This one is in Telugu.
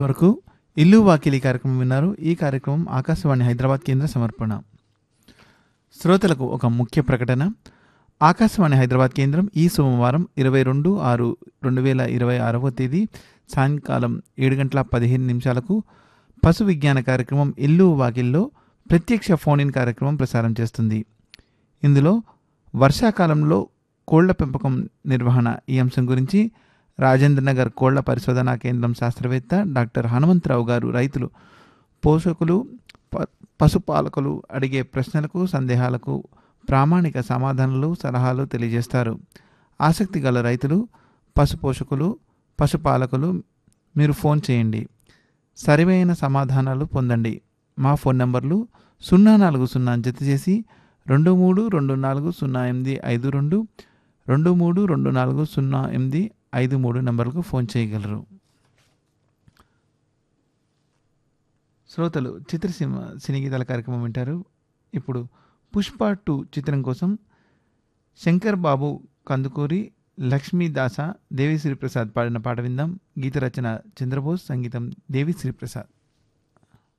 వరకు ఇల్లు వాకిలి కార్యక్రమం విన్నారు ఈ కార్యక్రమం ఆకాశవాణి హైదరాబాద్ కేంద్ర సమర్పణ శ్రోతలకు ఒక ముఖ్య ప్రకటన ఆకాశవాణి హైదరాబాద్ కేంద్రం ఈ సోమవారం ఇరవై రెండు ఆరు రెండు వేల ఇరవై ఆరవ తేదీ సాయంకాలం ఏడు గంటల పదిహేను నిమిషాలకు పశు విజ్ఞాన కార్యక్రమం ఇల్లు వాకిల్లో ప్రత్యక్ష ఫోన్ ఇన్ కార్యక్రమం ప్రసారం చేస్తుంది ఇందులో వర్షాకాలంలో కోళ్ల పెంపకం నిర్వహణ ఈ అంశం గురించి రాజేంద్ర నగర్ కోళ్ల పరిశోధనా కేంద్రం శాస్త్రవేత్త డాక్టర్ హనుమంతరావు గారు రైతులు పోషకులు ప- పశుపాలకులు అడిగే ప్రశ్నలకు సందేహాలకు ప్రామాణిక సమాధానాలు సలహాలు తెలియజేస్తారు ఆసక్తి గల రైతులు పశు పోషకులు పశుపాలకులు మీరు ఫోన్ చేయండి సరివైన సమాధానాలు పొందండి మా ఫోన్ నంబర్లు సున్నా నాలుగు సున్నా జత చేసి రెండు మూడు రెండు నాలుగు సున్నా ఎనిమిది ఐదు రెండు రెండు మూడు రెండు నాలుగు సున్నా ఎనిమిది ఐదు మూడు నంబర్లకు ఫోన్ చేయగలరు శ్రోతలు చిత్రసీమ సినీ గీతాల కార్యక్రమం వింటారు ఇప్పుడు పుష్ప టూ చిత్రం కోసం శంకర్ బాబు కందుకూరి లక్ష్మీదాస దేవిశ్రీ ప్రసాద్ పాడిన పాట విందాం గీత రచన చంద్రబోస్ సంగీతం దేవిశ్రీ ప్రసాద్